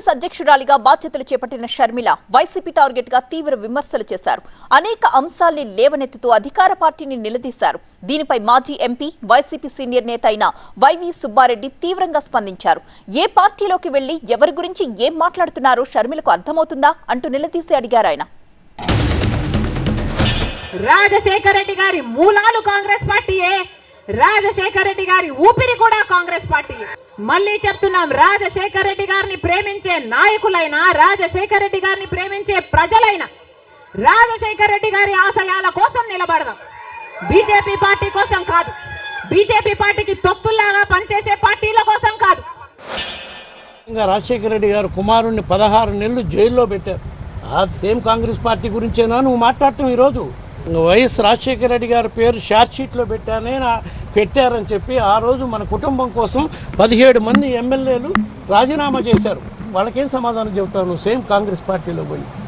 కాంగ్రెస్ అధ్యక్షురాలిగా బాధ్యతలు చేపట్టిన Sharmila YCP target గా తీవ్ర విమర్శలు చేశారు అనేక అంశాల్ని లేవనెత్తుతూ అధికార పార్టీని నిలదీశారు దీనిపై మాజీ ఎంపీ వైసీపీ సీనియర్ నేత అయిన వైవి సుబ్బారెడ్డి తీవ్రంగా స్పందించారు ఏ పార్టీలోకి వెళ్లి ఎవరి గురించి ఏం మాట్లాడుతున్నారో షర్మిలకు అర్థమవుతుందా అంటూ నిలదీసి అడిగారు ఆయన రాజశేఖర రెడ్డి గారి మూలాలు కాంగ్రెస్ పార్టీయే రాజశేఖర రెడ్డి గారి ఊపిరి కూడా కాంగ్రెస్ పార్టీ మళ్ళీ చెప్తున్నాం రాజశేఖర రెడ్డి గారిని ప్రేమించే నాయకులైనా రాజశేఖర రెడ్డి గారిని ప్రేమించే ప్రజలైనా రాజశేఖర రెడ్డి గారి ఆశయాల కోసం నిలబడదాం బీజేపీ పార్టీ కోసం కాదు బీజేపీ పార్టీకి తొత్తుల్లాగా పనిచేసే పార్టీల కోసం కాదు ఇంకా రాజశేఖర రెడ్డి గారు కుమారుణ్ణి పదహారు నెలలు జైల్లో పెట్టారు ఆ సేమ్ కాంగ్రెస్ పార్టీ గురించేనా నువ్వు మాట్లాడటం ఈరోజు వైఎస్ రాజశేఖర రెడ్డి గారి పేరు షార్ట్ షీట్లో పెట్టానే నా- పెట్టారని చెప్పి ఆ రోజు మన కుటుంబం కోసం పదిహేడు మంది ఎమ్మెల్యేలు రాజీనామా చేశారు వాళ్ళకేం సమాధానం చెబుతావు నువ్వు సేమ్ కాంగ్రెస్ పార్టీలో పోయి